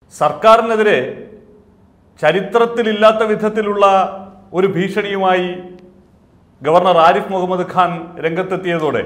സർക്കാരിനെതിരെ ചരിത്രത്തിലില്ലാത്ത വിധത്തിലുള്ള ഒരു ഭീഷണിയുമായി ഗവർണർ ആരിഫ് മുഹമ്മദ് ഖാൻ രംഗത്തെത്തിയതോടെ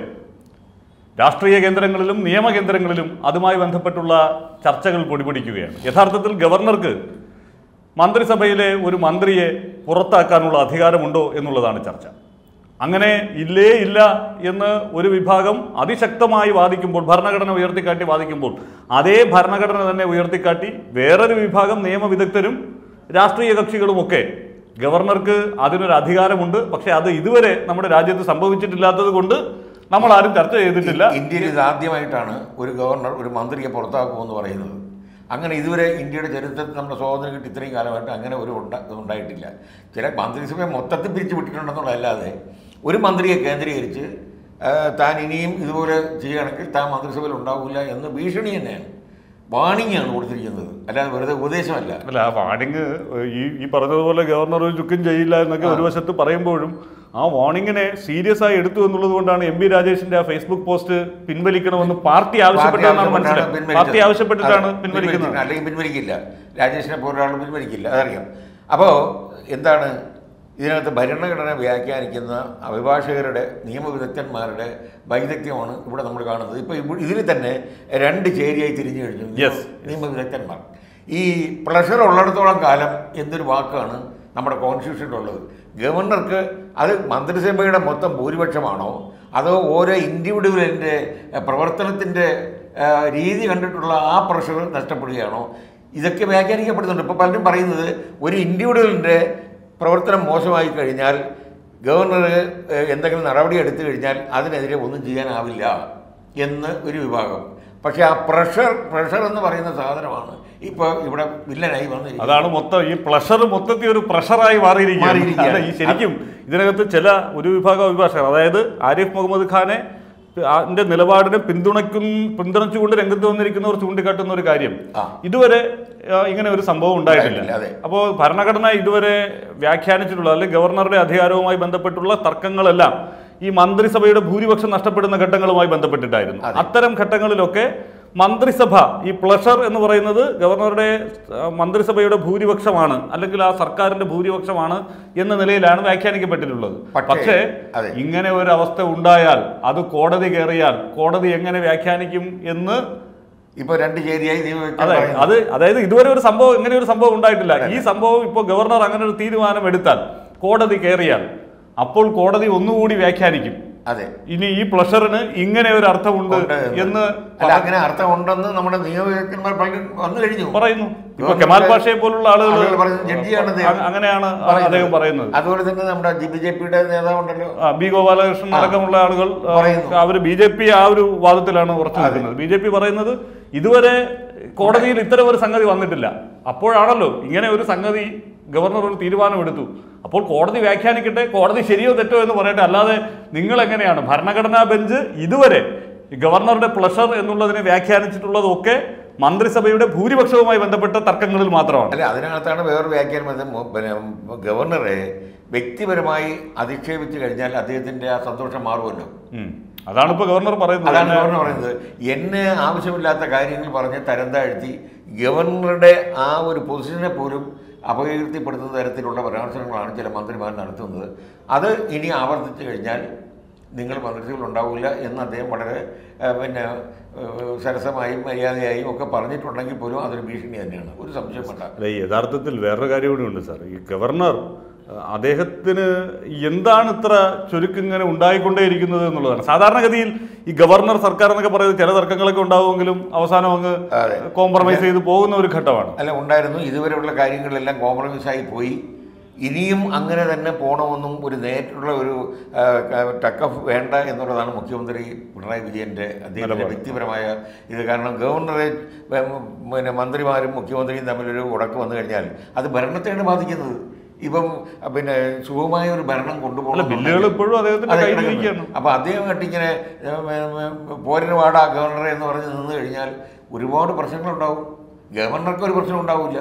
രാഷ്ട്രീയ കേന്ദ്രങ്ങളിലും നിയമകേന്ദ്രങ്ങളിലും അതുമായി ബന്ധപ്പെട്ടുള്ള ചർച്ചകൾ പൊടിപിടിക്കുകയാണ് യഥാർത്ഥത്തിൽ ഗവർണർക്ക് മന്ത്രിസഭയിലെ ഒരു മന്ത്രിയെ പുറത്താക്കാനുള്ള അധികാരമുണ്ടോ എന്നുള്ളതാണ് ചർച്ച അങ്ങനെ ഇല്ലേ ഇല്ല എന്ന് ഒരു വിഭാഗം അതിശക്തമായി വാദിക്കുമ്പോൾ ഭരണഘടന ഉയർത്തിക്കാട്ടി വാദിക്കുമ്പോൾ അതേ ഭരണഘടന തന്നെ ഉയർത്തിക്കാട്ടി വേറൊരു വിഭാഗം നിയമവിദഗ്ധരും രാഷ്ട്രീയ കക്ഷികളുമൊക്കെ ഗവർണർക്ക് അതിനൊരു അധികാരമുണ്ട് പക്ഷേ അത് ഇതുവരെ നമ്മുടെ രാജ്യത്ത് സംഭവിച്ചിട്ടില്ലാത്തത് കൊണ്ട് നമ്മൾ ആരും ചർച്ച ചെയ്തിട്ടില്ല ഇന്ത്യയിൽ ഇത് ആദ്യമായിട്ടാണ് ഒരു ഗവർണർ ഒരു മന്ത്രിയെ പുറത്താക്കുമെന്ന് പറയുന്നത് അങ്ങനെ ഇതുവരെ ഇന്ത്യയുടെ ചരിത്രത്തിൽ നമ്മുടെ സ്വാതന്ത്ര്യം കിട്ടി ഇത്രയും കാലമായിട്ട് അങ്ങനെ ഒരു ഉണ്ടാ- ഉണ്ടായിട്ടില്ല ചില മന്ത്രിസഭയെ മൊത്തത്തിൽ പിരിച്ചു വിട്ടിട്ടുണ്ടെന്നുള്ളതല്ലാതെ ഒരു മന്ത്രിയെ കേന്ദ്രീകരിച്ച് ആ, താൻ ഇനിയും ഇതുപോലെ ചെയ്യുകയാണെങ്കിൽ താൻ മന്ത്രിസഭയിൽ ഉണ്ടാവില്ല എന്ന് ഭീഷണി തന്നെയാണ് വാണിംഗ് ആണ് കൊടുത്തിരിക്കുന്നത് അല്ലാതെ വെറുതെ ഉപദേശമല്ല അല്ല ആ വാണിംഗ് ഈ ഈ പറഞ്ഞതുപോലെ ഗവർണർ ഒരു ചുക്കും ചെയ്യില്ല എന്നൊക്കെ ഒരു വശത്ത് പറയുമ്പോഴും ആ വാണിങ്ങിനെ സീരിയസ് ആയി എടുത്തു എന്നുള്ളത് കൊണ്ടാണ് എം പി രാജേഷിന്റെ ആ ഫേസ്ബുക്ക് പോസ്റ്റ് പിൻവലിക്കണമെന്ന് പാർട്ടി ആവശ്യപ്പെട്ടതെന്നാണ് മനസ്സിലായത് പിൻവലിച്ചത്. പാർട്ടി ആവശ്യപ്പെട്ടിട്ടാണ് അതെ, പിൻവലിക്കുന്നത് അല്ലെങ്കിൽ പിൻവലിക്കില്ല രാജേഷിനെ പോലൊരാൾ പിൻവലിക്കില്ല അതറിയാം അപ്പോൾ എന്താണ് ഇതിനകത്ത് ഭരണഘടന വ്യാഖ്യാനിക്കുന്ന അഭിഭാഷകരുടെ നിയമവിദഗ്ധന്മാരുടെ വൈദഗ്ധ്യമാണ് ഇവിടെ നമ്മൾ കാണുന്നത് ഇപ്പോൾ ഇതിൽ തന്നെ രണ്ട് ചേരിയായി തിരിഞ്ഞു കഴിഞ്ഞു Yes. നിയമവിദഗ്ധന്മാർ ഈ പ്ലഷർ ഉള്ളിടത്തോളം കാലം എന്നൊരു വാക്കാണ് നമ്മുടെ കോൺസ്റ്റിറ്റ്യൂഷനിലുള്ളത് ഗവർണർക്ക് അത് മന്ത്രിസഭയുടെ മൊത്തം ഭൂരിപക്ഷമാണോ അതോ ഓരോ ഇൻഡിവിജ്വലിൻ്റെ പ്രവർത്തനത്തിൻ്റെ ആ, രീതി കണ്ടിട്ടുള്ള ആ പ്രഷർ നഷ്ടപ്പെടുകയാണോ ഇതൊക്കെ വ്യാഖ്യാനിക്കപ്പെടുന്നുണ്ട് ഇപ്പോൾ പലരും പറയുന്നത് ഒരു ഇൻഡിവിജ്വലിൻ്റെ പ്രവർത്തനം മോശമായി കഴിഞ്ഞാൽ ഗവർണർ ഏഹ്, എന്തെങ്കിലും നടപടി എടുത്തു കഴിഞ്ഞാൽ അതിനെതിരെ ഒന്നും ചെയ്യാനാവില്ല എന്ന് ഒരു വിഭാഗം പക്ഷേ ആ പ്രഷർ പ്രഷർ എന്ന് പറയുന്ന സാധനമാണ് ഇപ്പോൾ ഇവിടെ വില്ലനായി വന്നിരിക്കുന്നത് അതാണ് മൊത്തം ഈ പ്ലഷർ മൊത്തത്തിൽ ഒരു പ്രഷറായി മാറിയിരിക്കുകയാണ് മാറിയിരിക്കുകയാണ്. അല്ല, ഈ ശരിക്കും ഇതിനകത്ത് ചില ഒരു വിഭാഗം അഭിഭാഷകർ അതായത് ആരിഫ് മുഹമ്മദ് ഖാനെ അതിന്റെ നിലപാടിനെ പിന്തുണയ്ക്കും പിന്തുണച്ചുകൊണ്ട് രംഗത്ത് വന്നിരിക്കുന്നവർ ചൂണ്ടിക്കാട്ടുന്ന ഒരു കാര്യം ആ. ഇതുവരെ ആ, ഇങ്ങനെ ഒരു സംഭവം ഉണ്ടായിട്ടില്ല ഉണ്ടായിട്ടില്ല, അതെ. അപ്പോൾ ഭരണഘടന ഇതുവരെ വ്യാഖ്യാനിച്ചിട്ടുള്ള അല്ലെങ്കിൽ ഗവർണറുടെ അധികാരവുമായി ബന്ധപ്പെട്ടുള്ള തർക്കങ്ങളെല്ലാം ഈ മന്ത്രിസഭയുടെ ഭൂരിപക്ഷം നഷ്ടപ്പെടുന്ന ഘട്ടങ്ങളുമായി ബന്ധപ്പെട്ടിട്ടായിരുന്നു അത്തരം ഘട്ടങ്ങളിലൊക്കെ മന്ത്രിസഭ ഈ പ്ലഷർ എന്ന് പറയുന്നത് ഗവർണറുടെ ആ, മന്ത്രിസഭയുടെ ഭൂരിപക്ഷമാണ് അല്ലെങ്കിൽ ആ സർക്കാരിന്റെ ഭൂരിപക്ഷമാണ് എന്ന നിലയിലാണ് വ്യാഖ്യാനിക്കപ്പെട്ടിട്ടുള്ളത് പക്ഷേ, പക്ഷേ അതെ. ഇങ്ങനെ ഒരു അവസ്ഥ ഉണ്ടായാൽ അത് കോടതി കയറിയാൽ കോടതി എങ്ങനെ വ്യാഖ്യാനിക്കും എന്ന് ഇപ്പോൾ രണ്ട് ചേരിയായി നിയമവിദഗ്ധർ അതെ പറയുന്നു. അത് അതായത് ഇതുവരെ ഒരു സംഭവം ഇങ്ങനെ ഒരു സംഭവം ഉണ്ടായിട്ടില്ല ഈ സംഭവം ഇപ്പോൾ ഗവർണർ അങ്ങനെ ഒരു തീരുമാനം എടുത്താൽ കോടതി കയറിയാൽ അപ്പോൾ കോടതി ഒന്നുകൂടി വ്യാഖ്യാനിക്കും അതെ ഇനി ഈ പ്ലഷറിന് ഇങ്ങനെ ഒരു അർത്ഥമുണ്ട് ഉണ്ട് എന്ന് അല്ല അങ്ങനെ അർത്ഥമുണ്ടെന്ന് നമ്മുടെ നിയമവിദഗ്ധന്മാർ പലരും വന്നു കഴിഞ്ഞു പറയുന്നു ഇപ്പൊ കെമാൽ പാഷയെ പോലുള്ള ആളുകൾ ആളുകൾ പറയുന്നു, ജഡ്ജിയാണ് അദ്ദേഹം. അ- അങ്ങനെയാണ് പറയുന്നത്. അദ്ദേഹം പറയുന്നത് അതുപോലെ തന്നെ നമ്മുടെ ബി ജെ പിയുടെ നേതാവുണ്ടല്ലോ ആ, ബി ഗോപാലകൃഷ്ണൻ അടക്കമുള്ള ആളുകൾ പറയുന്നു. അവർ ബി ജെ പി ആ ഒരു വാദത്തിലാണ് ഉറച്ചു നിൽക്കുന്നത് ബി ജെ പി പറയുന്നത് ഇതുവരെ കോടതിയിൽ ഇത്തരം ഒരു സംഗതി വന്നിട്ടില്ല അപ്പോഴാണല്ലോ ഇങ്ങനെ ഒരു സംഗതി ഗവർണർ ഒരു തീരുമാനമെടുത്തു അപ്പോൾ കോടതി വ്യാഖ്യാനിക്കട്ടെ കോടതി ശരിയോ തെറ്റോ എന്ന് പറയട്ടെ അല്ലാതെ നിങ്ങൾ എങ്ങനെയാണ് ഭരണഘടനാ ബെഞ്ച് ഇതുവരെ ഈ ഗവർണറുടെ പ്ലഷർ എന്നുള്ളതിനെ വ്യാഖ്യാനിച്ചിട്ടുള്ളതൊക്കെ മന്ത്രിസഭയുടെ ഭൂരിപക്ഷവുമായി ബന്ധപ്പെട്ട തർക്കങ്ങളിൽ മാത്രമാണ് അല്ല അതിനകത്താണ് വേറൊരു വ്യാഖ്യാനം വരുന്നത് മു- പിന്നെ ഗവർണറെ വ്യക്തിപരമായി അധിക്ഷേപിച്ചു കഴിഞ്ഞാൽ അദ്ദേഹത്തിന്റെ ആ സന്തോഷം മാറുമല്ലോ ഉം. അതാണ് ഇപ്പൊ ഗവർണർ പറയുന്നത് അതാണ് ഗവർണർ പറയുന്നത് എന്നെ ആവശ്യമില്ലാത്ത കാര്യങ്ങൾ പറഞ്ഞ് തരം താഴ്ത്തി ഗവർണറുടെ ആ ഒരു പൊസിഷനെ പോലും അപകീർത്തിപ്പെടുത്തുന്ന തരത്തിലുള്ള പരാമർശങ്ങളാണ് ചില മന്ത്രിമാർ നടത്തുന്നത് അത് ഇനി ആവർത്തിച്ചു കഴിഞ്ഞാൽ നിങ്ങൾ മന്ത്രിസഭയിൽ ഉണ്ടാവില്ല എന്ന് അദ്ദേഹം വളരെ ആ, പിന്നെ ആ, സരസമായും മര്യാദയായും ഒക്കെ പറഞ്ഞിട്ടുണ്ടെങ്കിൽ പോലും അതൊരു ഭീഷണി തന്നെയാണ് ഒരു സംശയം വേണ്ട അല്ല ഈ യഥാർത്ഥത്തിൽ വേറൊരു കാര്യം കൂടിയുണ്ട് സാർ ഈ ഗവർണർ അഹ് അദ്ദേഹത്തിന് എന്താണ് ഇത്ര ചുരുക്കിങ്ങനെ ഉണ്ടായിക്കൊണ്ടേയിരിക്കുന്നത് എന്നുള്ളതാണ് സാധാരണഗതിയിൽ ഈ ഗവർണർ സർക്കാർ എന്നൊക്കെ പറയുന്നത് ചില തർക്കങ്ങളൊക്കെ ഉണ്ടാവുമെങ്കിലും അവസാനം അങ്ങ് അതെ. കോംപ്രമൈസ് ചെയ്ത് പോകുന്ന ഒരു ഘട്ടമാണ് അല്ല ഉണ്ടായിരുന്നു ഇതുവരെയുള്ള കാര്യങ്ങളെല്ലാം കോംപ്രമൈസായി പോയി ഇനിയും അങ്ങനെ തന്നെ പോകണമെന്നും ഒരു നേരിട്ടുള്ള ഒരു ടക്കഫ് വേണ്ട എന്നുള്ളതാണ് മുഖ്യമന്ത്രി പിണറായി വിജയൻ്റെ അദ്ദേഹത്തിൻ്റെ വ്യക്തിപരമായ ഇത് കാരണം ഗവർണറെ ഉം, പിന്നെ മന്ത്രിമാരും മുഖ്യമന്ത്രിയും തമ്മിലൊരു ഉടക്ക് വന്നു കഴിഞ്ഞാൽ അത് ഭരണത്തെയാണ് ബാധിക്കുന്നത് ഇപ്പം അഹ് പിന്നെ സുഗമമായ ഒരു ഭരണം അല്ല കൊണ്ടുപോകണം ബില്ലുകൾ ഇപ്പോഴും അദ്ദേഹത്തിന്റെ അതെ, കയ്യിലിരിക്കുകയാണ് അപ്പോൾ അദ്ദേഹമായിട്ട് ഇങ്ങനെ പോരിന് വാടാ ഗവർണറെ എന്ന് പറഞ്ഞ് നിന്ന് കഴിഞ്ഞാൽ ഒരുപാട് പ്രശ്നങ്ങളുണ്ടാവും ഗവർണർക്ക് ഒരു പ്രശ്നം ഉണ്ടാവില്ല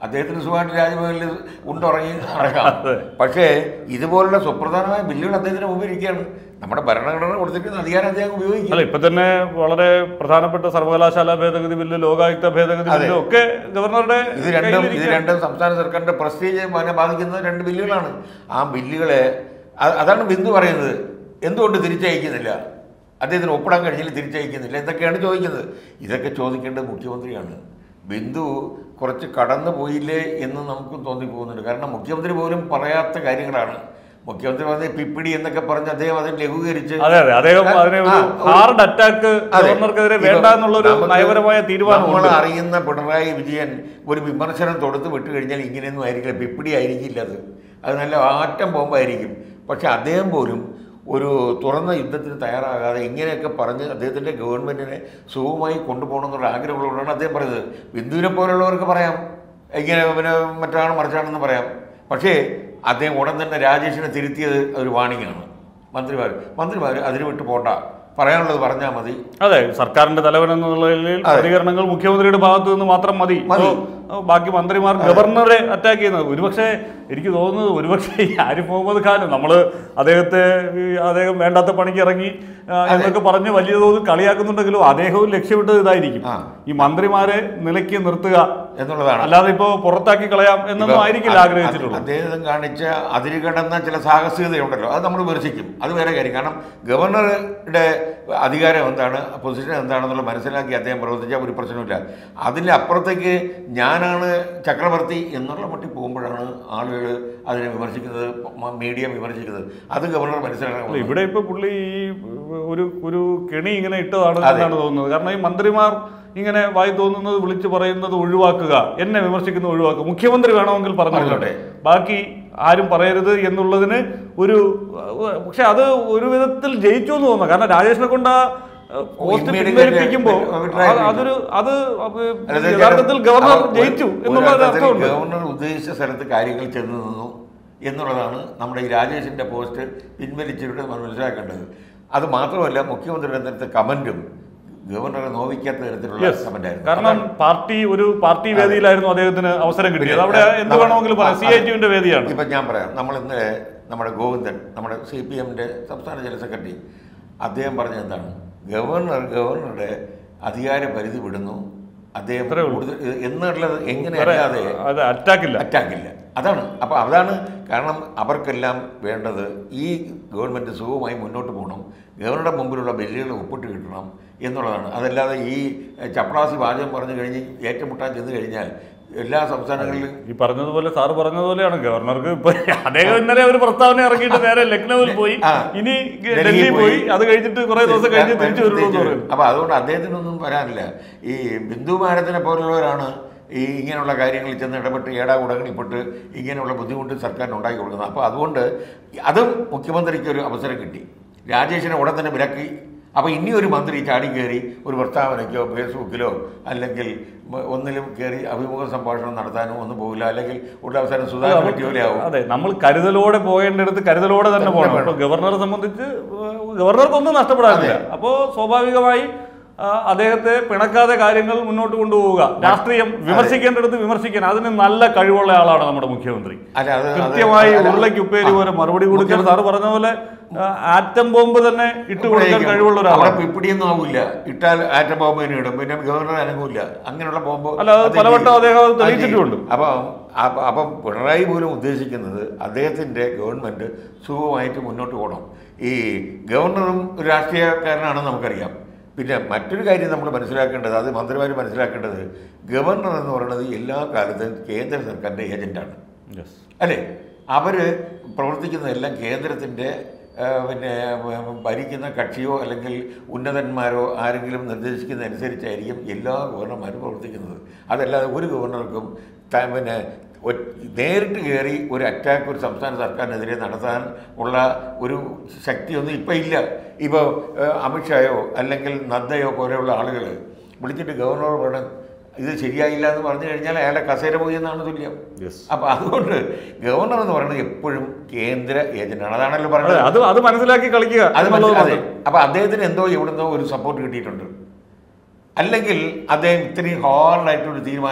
അദ്ദേഹത്തിന് സുഖമായിട്ട് രാജ്ഭവനിൽ ഉണ്ടുറങ്ങി നടക്കാം അതെ. പക്ഷേ ഇതുപോലുള്ള സുപ്രധാനമായ ബില്ലുകൾ അദ്ദേഹത്തിന് മുമ്പിൽ ഇരിക്കുകയാണ് നമ്മുടെ ഭരണഘടന കൊടുത്തിരിക്കുന്ന അധികാരം അദ്ദേഹം ഉപയോഗിക്കും അല്ല ഇപ്പൊ തന്നെ വളരെ പ്രധാനപ്പെട്ട സർവകലാശാല ഭേദഗതി ബില്ല് ലോകായുക്ത ഭേദഗതി അതെ. ബില്ല് ഒക്കെ ഗവർണറുടെ ഇത് രണ്ടും ഇത് കയ്യിലിരിക്കുകയാണ്. രണ്ടും സംസ്ഥാന സർക്കാരിന്റെ പ്രസ്റ്റീജ് അതിനെ ബാധിക്കുന്ന രണ്ട് ബില്ലുകളാണ് ആ ബില്ലുകളെ അ- അതാണ് ബിന്ദു പറയുന്നത് എന്തുകൊണ്ട് തിരിച്ചയക്കുന്നില്ല അദ്ദേഹത്തിന് ഒപ്പിടാൻ കഴിഞ്ഞില്ല തിരിച്ചയക്കുന്നില്ല എന്തൊക്കെയാണ് ചോദിക്കുന്നത് ഇതൊക്കെ ചോദിക്കേണ്ടത് മുഖ്യമന്ത്രിയാണ് ബിന്ദു കുറച്ച് കടന്നു പോയില്ലേ എന്ന് നമുക്കും തോന്നിപ്പോകുന്നുണ്ട് കാരണം മുഖ്യമന്ത്രി പോലും പറയാത്ത കാര്യങ്ങളാണ് മുഖ്യമന്ത്രി പറഞ്ഞ പിപ്പിടി എന്നൊക്കെ പറഞ്ഞ് അദ്ദേഹം അതിനെ ലഘൂകരിച്ച് അതെ അതെ അദ്ദേഹം ആ, അതിനെ ഒരു ആ, ഒരു- ഹാർഡ് അറ്റാക്ക് അതെ. ഗവർണർക്കെതിരെ ഇപ്പൊ വേണ്ട എന്നുള്ളൊരു നമുക്ക് നയപരമായ തീരുമാനമുണ്ട് നമ്മൾ അറിയുന്ന പിണറായി വിജയൻ ഒരു വിമർശനം തൊടുത്ത് വിട്ട് കഴിഞ്ഞാൽ ഇങ്ങനെയൊന്നും ആയിരിക്കില്ല പിപ്പിടി ആയിരിക്കില്ല അത് അത് നല്ല ആറ്റം ബോംബായിരിക്കും പക്ഷെ അദ്ദേഹം പോലും ഒരു തുറന്ന യുദ്ധത്തിന് തയ്യാറാകാതെ ഇങ്ങനെയൊക്കെ പറഞ്ഞ് അദ്ദേഹത്തിൻ്റെ ഗവൺമെൻറ്റിനെ സുഖമായി കൊണ്ടുപോകണം എന്നുള്ള ആഗ്രഹമുള്ളതുകൊണ്ടാണ് അദ്ദേഹം പറയുന്നത് ബിന്ദുവിനെ പോലുള്ളവർക്ക് പറയാം ഇങ്ങനെ പിന്നെ മറ്റാണ് മറിച്ചാണെന്ന് പറയാം പക്ഷേ അദ്ദേഹം ഉടൻ തന്നെ രാജേഷിനെ തിരുത്തിയത് ഒരു വാണിംഗാണ് മന്ത്രിമാർ മന്ത്രിമാർ അതിന് വിട്ട് പോണ്ട പറയാനുള്ളത് പറഞ്ഞാൽ മതി അതെ സർക്കാരിന്റെ തലവൻ എന്നുള്ള നിലയിൽ പ്രതികരണങ്ങൾ മുഖ്യമന്ത്രിയുടെ ഭാഗത്തു നിന്ന് മാത്രം മതി മതി. ഇപ്പോ, ബാക്കി മന്ത്രിമാർ ഗവർണറെ അറ്റാക്ക് ചെയ്യുന്നത് ഒരുപക്ഷെ എനിക്ക് തോന്നുന്നത് ഒരുപക്ഷെ ഈ ആരിഫ് മുഹമ്മദ് ഖാൻ നമ്മൾ അദ്ദേഹത്തെ ഈ അദ്ദേഹം വേണ്ടാത്ത പണിക്ക് ഇറങ്ങി ആ, എന്നൊക്കെ പറഞ്ഞ് വലിയ തോതിൽ കളിയാക്കുന്നുണ്ടെങ്കിലും അദ്ദേഹവും ലക്ഷ്യമിട്ടത് ഇതായിരിക്കും ആ. ഈ മന്ത്രിമാരെ നിലയ്ക്ക് നിർത്തുക എന്നുള്ളതാണ് അല്ലാതെ ഇപ്പോ പുറത്താക്കി കളയാം എന്നൊന്നും ഇപ്പൊ ആയിരിക്കില്ല അത് ആഗ്രഹിച്ചിട്ടുള്ളത് അദ്ദേഹം കാണിച്ച അതിരുകടന്ന ചില സാഹസികതയുണ്ടല്ലോ അത് നമ്മൾ വിമർശിക്കും അത് വേറെ കാര്യം കാരണം ഗവർണറുടെ അധികാരം എന്താണ് പൊസിഷൻ എന്താണെന്നുള്ള മനസ്സിലാക്കി അദ്ദേഹം പ്രവർത്തിച്ചാൽ ഒരു പ്രശ്നമില്ല അതിൻ്റെ അപ്പുറത്തേക്ക് ഞാനാണ് ചക്രവർത്തി എന്നുള്ള മട്ടിൽ പോകുമ്പോഴാണ് ആളുകൾ അതിനെ വിമർശിക്കുന്നത് മ- മീഡിയ വിമർശിക്കുന്നത് അത് ഗവർണർ അല്ല, മനസ്സിലാക്കണം ഇവിടെ ഇപ്പൊ പുള്ളി ഈ ഒരു ഒരു കെണി ഇങ്ങനെ ഇട്ടതാണ് അതെ. എന്നാണ് തോന്നുന്നത് കാരണം ഈ മന്ത്രിമാർ ഇങ്ങനെ വായി തോന്നുന്നത് വിളിച്ചു പറയുന്നത് ഒഴിവാക്കുക എന്നെ വിമർശിക്കുന്നത് ഒഴിവാക്കുക മുഖ്യമന്ത്രി വേണമെങ്കിൽ പറഞ്ഞോട്ടെ ബാക്കി ആരും പറയരുത് എന്നുള്ളതിന് ഒരു അഹ് പക്ഷെ അത് ഒരു വിധത്തിൽ ജയിച്ചു എന്ന് തോന്നുന്നു കാരണം രാജേഷിനെ കൊണ്ട് ആ അഹ് പോസ്റ്റ് Immediate പിൻവലിപ്പിക്കുമ്പോൾ withdraw അത് അതൊരു അത് അതായത് യഥാർത്ഥത്തിൽ ഗവർണർ അവർ ഒരു- ജയിച്ചു ഒരു എന്നുള്ള ഒരു അർത്ഥത്തിൽ അർത്ഥമുണ്ട് ഗവർണർ ഉദ്ദേശിച്ച സ്ഥലത്ത് കാര്യങ്ങൾ ചെന്ന് നിന്നു എന്നുള്ളതാണ് നമ്മുടെ ഈ രാജേഷിന്റെ പോസ്റ്റ് പിൻവലിച്ചിട്ട് നമ്മൾ മനസ്സിലാക്കേണ്ടത് അത് മാത്രമല്ല മുഖ്യമന്ത്രിയുടെ നേരത്തെ കമന്റും ഗവർണറെ നോവിക്കാത്ത തരത്തിലുള്ള Yes. കമന്റായിരുന്നു കാരണം പാർട്ടി ഒരു പാർട്ടി വേദിയിലായിരുന്നു അദ്ദേഹത്തിന് അവസരം കിട്ടിയത് അവിടെ എന്ത് നമ്മൾ- വേണമെങ്കിലും പറയാം സി ഐ ടിയുടെ വേദിയാണ് ഇപ്പം ഞാൻ പറയാം നമ്മൾ ഇന്നലെ നമ്മുടെ ഗോവിന്ദൻ നമ്മുടെ സി പി എമ്മിൻ്റെ സംസ്ഥാന ജനറൽ സെക്രട്ടറി അദ്ദേഹം പറഞ്ഞത് എന്താണ് ഗവർണർ ഗവർണറുടെ അധികാര പരിധി വിടുന്നു അദ്ദേഹം ഇത്രയേ ഉള്ളൂ. കൂടുതൽ എന്നുള്ളത് എങ്ങനെ വേറെ അല്ലാതെ അത് അറ്റാക്കില്ല അറ്റാക്കില്ല അതാണ് അപ്പോൾ അതാണ് കാരണം അവർക്കെല്ലാം വേണ്ടത് ഈ ഗവൺമെൻറ് സുഖമായി മുന്നോട്ട് പോകണം ഗവർണറുടെ മുമ്പിലുള്ള ബില്ലുകൾ ഒപ്പിട്ട് കിട്ടണം എന്നുള്ളതാണ് അതല്ലാതെ ഈ ചപ്പളാസി വാചകം പറഞ്ഞു കഴിഞ്ഞ് ഏറ്റുമുട്ടാൻ ചെന്ന് കഴിഞ്ഞാൽ എല്ലാ സംസ്ഥാനങ്ങളിലും ഈ പറഞ്ഞതുപോലെ സാറ് പറഞ്ഞതുപോലെയാണ് ഗവർണർക്ക് ഇപ്പൊ അദ്ദേഹം ഇന്നലെ ഒരു പ്രസ്താവന ഇറക്കിയിട്ട് നേരെ ലക്നൌവിൽ പോയി ആ. ഇനി ഡൽഹി ഡൽഹി പോയി പോയി. അത് കഴിഞ്ഞിട്ട് കുറെ ദിവസം കഴിഞ്ഞ് തിരിച്ചു വരുള്ളൂ എന്ന് പറയുന്നു അപ്പോൾ അതുകൊണ്ട് അദ്ദേഹത്തിനൊന്നും വരാനില്ല ഈ ബിന്ദു മാഡത്തിനെ പോലുള്ളവരാണ് ഈ ഇങ്ങനെയുള്ള കാര്യങ്ങളിൽ ചെന്ന് ഇടപെട്ട് ഏടാ ഉടങ്ങണിപ്പെട്ട് ഇങ്ങനെയുള്ള ബുദ്ധിമുട്ട് സർക്കാരിന് ഉണ്ടാക്കി കൊടുക്കുന്നത് അപ്പോൾ അതുകൊണ്ട് അതും മുഖ്യമന്ത്രിക്ക് ഒരു അവസരം കിട്ടി രാജേഷിനെ ഉടൻ തന്നെ വിലക്കി അപ്പോൾ ഇനി ഒരു മന്ത്രി ചാടി കയറി ഒരു പ്രസ്താവനയ്ക്കോ ഫേസ്ബുക്കിലോ അല്ലെങ്കിൽ മ- ഒന്നിലും കയറി അഭിമുഖ സംഭാഷണം നടത്താനോ ഒന്നും പോകില്ല അല്ലെങ്കിൽ ഉള്ള അവസാനം സുധാകരൻ പറ്റിയോലെയാവും അതെ നമ്മൾ കരുതലോടെ പോകേണ്ടടുത്ത് കരുതലോടെ തന്നെ തന്നെ പോകണം വേണം. ഇപ്പൊ ഗവർണറെ സംബന്ധിച്ച് ഏഹ്, ഗവർണർക്കൊന്നും നഷ്ടപ്പെടാനില്ല അപ്പോൾ സ്വാഭാവികമായി ആ, അദ്ദേഹത്തെ പിണക്കാതെ കാര്യങ്ങൾ മുന്നോട്ട് കൊണ്ടുപോവുക രാഷ്ട്രീയം വിമർശിക്കേണ്ടടുത്ത് വിമർശിക്കാൻ അതിന് നല്ല കഴിവുള്ള ആളാണ് നമ്മുടെ മുഖ്യമന്ത്രി അല്ല അത് അത് കൃത്യമായി അല്ല, ഉരുളയ്ക്ക് ഉപ്പേരി ആ, പോലെ മറുപടി കൊടുക്കാൻ സാറ് പറഞ്ഞ പോലെ ആ, ആറ്റം ബോംബ് തന്നെ ഇട്ട് കൊടുക്കാൻ കഴിവുള്ള അവിടെ ഒരാളാണ് പിപ്പിടിയൊന്നും ആവില്ല ഇട്ടാൽ ആറ്റം ബോംബ് തന്നെ ഇടും പിന്നെ ഗവർണർ അനങ്ങൂല അങ്ങനെയുള്ള ബോംബ് അല്ല, അത് പലവട്ടം അദ്ദേഹം അത് തെളിയിച്ചിട്ടുമുണ്ട്. അപ്പം അപ്പം അപ്പം പിണറായി പോലും ഉദ്ദേശിക്കുന്നത് അദ്ദേഹത്തിൻ്റെ ഗവൺമെൻറ് സുഖമായിട്ട് മുന്നോട്ട് പോകണം ഈ ഗവർണറും ഒരു രാഷ്ട്രീയക്കാരനാണെന്ന് നമുക്കറിയാം പിന്നെ മറ്റൊരു കാര്യം നമ്മൾ മനസ്സിലാക്കേണ്ടത് അത് മന്ത്രിമാർ മനസ്സിലാക്കേണ്ടത് ഗവർണർ എന്ന് പറയുന്നത് എല്ലാ കാലത്തും കേന്ദ്ര സർക്കാരിൻ്റെ ഏജൻറ്റാണ് Yes. അല്ലേ അവർ പ്രവർത്തിക്കുന്നതെല്ലാം കേന്ദ്രത്തിൻ്റെ ആ, പിന്നെ ഉം, ഭരിക്കുന്ന കക്ഷിയോ അല്ലെങ്കിൽ ഉന്നതന്മാരോ ആരെങ്കിലും നിർദ്ദേശിക്കുന്നതനുസരിച്ചായിരിക്കും എല്ലാ ഗവർണർമാരും പ്രവർത്തിക്കുന്നത് അതല്ലാതെ ഒരു ഗവർണർക്കും ത- പിന്നെ ഒ- നേരിട്ട് കയറി ഒരു അറ്റാക്ക് ഒരു സംസ്ഥാന സർക്കാരിനെതിരെ നടത്താൻ ഉള്ള ഒരു ശക്തിയൊന്നും ഇപ്പം ഇല്ല ഇപ്പോൾ അമിത്ഷായോ അല്ലെങ്കിൽ നദ്ദയോ പോലെയുള്ള ആളുകൾ വിളിച്ചിട്ട് ഗവർണർ വേണം ഇത് ശരിയായില്ല എന്ന് പറഞ്ഞു കഴിഞ്ഞാൽ അയാളുടെ കസേര പോയി എന്നാണ് തുല്യം Yes. അപ്പൊ അതുകൊണ്ട് ഗവർണർ എന്ന് പറയുന്നത് എപ്പോഴും കേന്ദ്ര ഏജന്റാണ് അതാണല്ലോ അതെ പറയുന്നത് അത് അത് മനസ്സിലാക്കി കളിക്കുക അത് എന്നുള്ളത് മനസ്സിലാതെ മാത്രം. അപ്പൊ അദ്ദേഹത്തിന് എന്തോ എവിടുന്നോ ഒരു സപ്പോർട്ട് കിട്ടിയിട്ടുണ്ട് അല്ലെങ്കിൽ അദ്ദേഹം ഇത്രയും ഹാർഡായിട്ടൊരു തീരുമാനം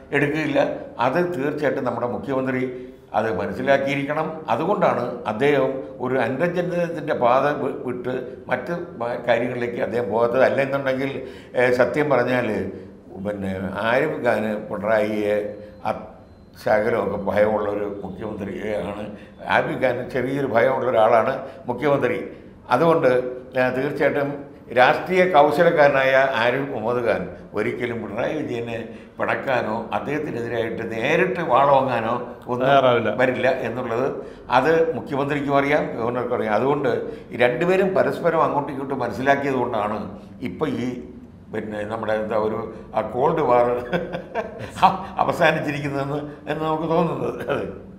എടുക്കില്ല അത് തീർച്ചയായിട്ടും നമ്മുടെ മുഖ്യമന്ത്രി അത് മനസ്സിലാക്കിയിരിക്കണം അതുകൊണ്ടാണ് അദ്ദേഹം ഒരു അന്തർജനത്തിൻ്റെ പാത വി- വിട്ട് മറ്റ് മ- കാര്യങ്ങളിലേക്ക് അദ്ദേഹം പോകാത്തത് അല്ലെന്നുണ്ടെങ്കിൽ ഏഹ്, സത്യം പറഞ്ഞാൽ പിന്നെ ആരിഫ് ഖാന് പിണറായിയെ അ- ശകലമൊക്കെ ഭയമുള്ള ഒരു മുഖ്യമന്ത്രിയാണ് ആരിഫ് ഖാൻ ചെറിയൊരു ഭയമുള്ള ഒരാളാണ് മുഖ്യമന്ത്രി അതുകൊണ്ട് ഏഹ്, തീർച്ചയായിട്ടും രാഷ്ട്രീയ കൗശലക്കാരനായ ആരിഫ് മുഹമ്മദ് ഖാൻ ഒരിക്കലും പിണറായി വിജയനെ പിണക്കാനോ അദ്ദേഹത്തിനെതിരായിട്ട് നേരിട്ട് വാളോങ്ങാനോ ഒന്നും തയ്യാറാവില്ല. വരില്ല എന്നുള്ളത് അത് മുഖ്യമന്ത്രിക്കും അറിയാം ഗവർണർക്കും അറിയാം അതുകൊണ്ട് ഈ രണ്ടുപേരും പരസ്പരം അങ്ങോട്ടും ഇങ്ങോട്ടും മനസ്സിലാക്കിയത് കൊണ്ടാണ് ഇപ്പോൾ ഈ പിന്നെ നമ്മുടെ എന്താ ഒരു ആ കോൾഡ് വാർ അവസാനിച്ചിരിക്കുന്നതെന്ന് എന്ന് നമുക്ക് തോന്നുന്നത് അതെ